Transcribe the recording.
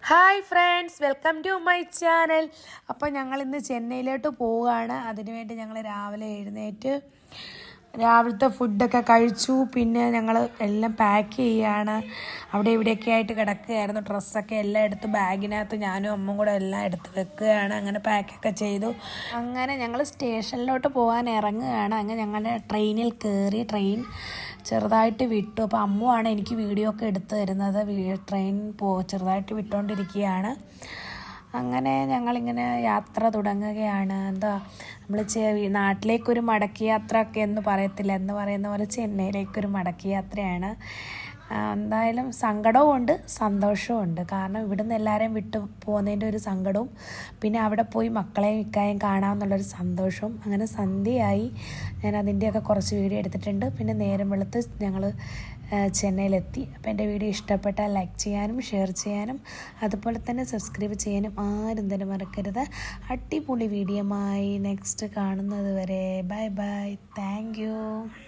hi friends welcome to my channel അപ്പോൾ ഞങ്ങൾ ഇന്ന് ചെന്നൈയിലോട്ട് പോവുകയാണ് അതിനുവേണ്ടി ഞങ്ങൾ രാവിലെ എഴുന്നേറ്റ് രാവിലത്തെ ഫുഡൊക്കെ കഴിച്ചു പിന്നെ ഞങ്ങൾ എല്ലാം പാക്ക് ചെയ്യുകയാണ് അവിടെ ഇവിടെയൊക്കെ ആയിട്ട് കിടക്കുകയായിരുന്നു ഡ്രസ്സൊക്കെ എല്ലാം എടുത്ത് ബാഗിനകത്ത് ഞാനും അമ്മയും കൂടെ എല്ലാം എടുത്ത് വെക്കുകയാണ് അങ്ങനെ പാക്കൊക്കെ ചെയ്തു അങ്ങനെ ഞങ്ങൾ സ്റ്റേഷനിലോട്ട് പോകാൻ ഇറങ്ങുകയാണ് അങ്ങനെ ഞങ്ങളുടെ ട്രെയിനിൽ കയറി ട്രെയിൻ ചെറുതായിട്ട് വിട്ടു അപ്പോൾ അമ്മുവാണ് എനിക്ക് വീഡിയോ ഒക്കെ എടുത്തു തരുന്നത് വീ- ട്രെയിൻ പോ ചെറുതായിട്ട് വിട്ടുകൊണ്ടിരിക്കുകയാണ് അങ്ങനെ ഞങ്ങളിങ്ങനെ യാത്ര തുടങ്ങുകയാണ് എന്താ നമ്മൾ നാട്ടിലേക്കൊരു മടക്കി യാത്ര ഒക്കെ എന്ന് പറയത്തില്ല എന്ന് പറയുന്ന പോലെ ചെന്നൈയിലേക്കൊരു മടക്കി യാത്രയാണ് ആ, എന്തായാലും സങ്കടവും ഉണ്ട് സന്തോഷവും ഉണ്ട് കാരണം ഇവിടുന്ന് എല്ലാവരെയും വിട്ടു പോകുന്നതിൻ്റെ ഒരു സങ്കടവും പിന്നെ അവിടെ പോയി മക്കളെയും ഇക്കായും കാണാമെന്നുള്ളൊരു സന്തോഷവും അങ്ങനെ സന്ധ്യയായി ഞാൻ അതിൻ്റെയൊക്കെ കുറച്ച് വീഡിയോ എടുത്തിട്ടുണ്ട് പിന്നെ നേരം വെളുത്ത് ഞങ്ങൾ ചെന്നൈയിലെത്തി അപ്പോൾ എൻ്റെ വീഡിയോ ഇഷ്ടപ്പെട്ടാൽ ലൈക്ക് ചെയ്യാനും ഷെയർ ചെയ്യാനും അതുപോലെ തന്നെ സബ്സ്ക്രൈബ് ചെയ്യാനും ആരും തന്നെ മറക്കരുത് അടിപൊളി വീഡിയോമായി നെക്സ്റ്റ് കാണുന്നത് വരെ ബൈ ബൈ താങ്ക് യു